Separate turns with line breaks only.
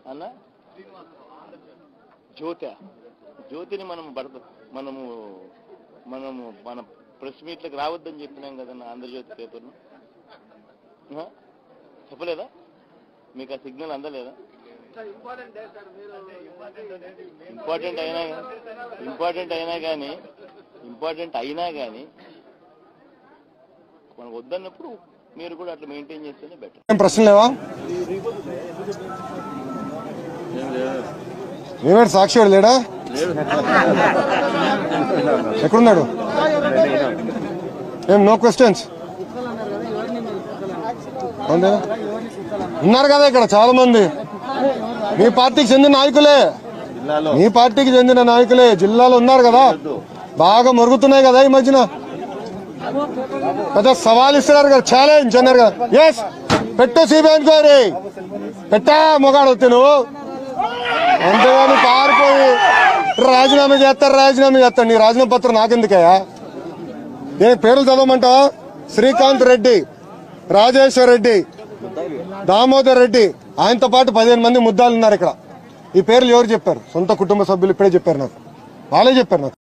అన్న జ్యోతి జ్యోతిని మనం భర్త మనము మనము మన ప్రెస్ మీట్లకు రావద్దని చెప్పినాం కదన్న ఆంధ్రజ్యోతి పేపర్ను ఆ? చెప్పలేదా మీకు ఆ సిగ్నల్ అందలేదా ఇంపార్టెంట్ అయినా ఇంపార్టెంట్ అయినా కానీ ఇంపార్టెంట్ అయినా కానీ మనకు వద్దన్నప్పుడు మీరు కూడా అట్లా మెయింటైన్ చేస్తేనే బెటర్
ఏం ప్రశ్న లేవా ఏమేడు సాక్షి వాడు లేడా ఎక్కడున్నాడు ఏం నో క్వశ్చన్స్ అంతేనా ఉన్నారు కదా ఇక్కడ చాలా మంది మీ పార్టీకి చెందిన నాయకులే మీ పార్టీకి చెందిన నాయకులే జిల్లాలో ఉన్నారు కదా బాగా మరుగుతున్నాయి కదా ఈ మధ్యన పెద్ద సవాల్ ఇస్తున్నారు కదా ఛాలెంజ్ అన్నారు కదా ఎస్ పెట్టు సిబిఐ ఎంక్వైరీ పెట్టా మొగాడు వస్తే నువ్వు అంతేగాని పారిపోయి రాజీనామా చేస్తారు రాజీనామా చేస్తాడు నీ రాజీనామా పత్రం నాకెందుకయ్యా ఏ పేర్లు చదవమంటావా శ్రీకాంత్ రెడ్డి రాజేశ్వర్ రెడ్డి దామోదర్ రెడ్డి ఆయనతో పాటు పదిహేను మంది ముద్దాలు ఉన్నారు ఇక్కడ ఈ పేర్లు ఎవరు చెప్పారు సొంత కుటుంబ సభ్యులు ఇప్పుడే చెప్పారు నాకు వాళ్ళే చెప్పారు నాకు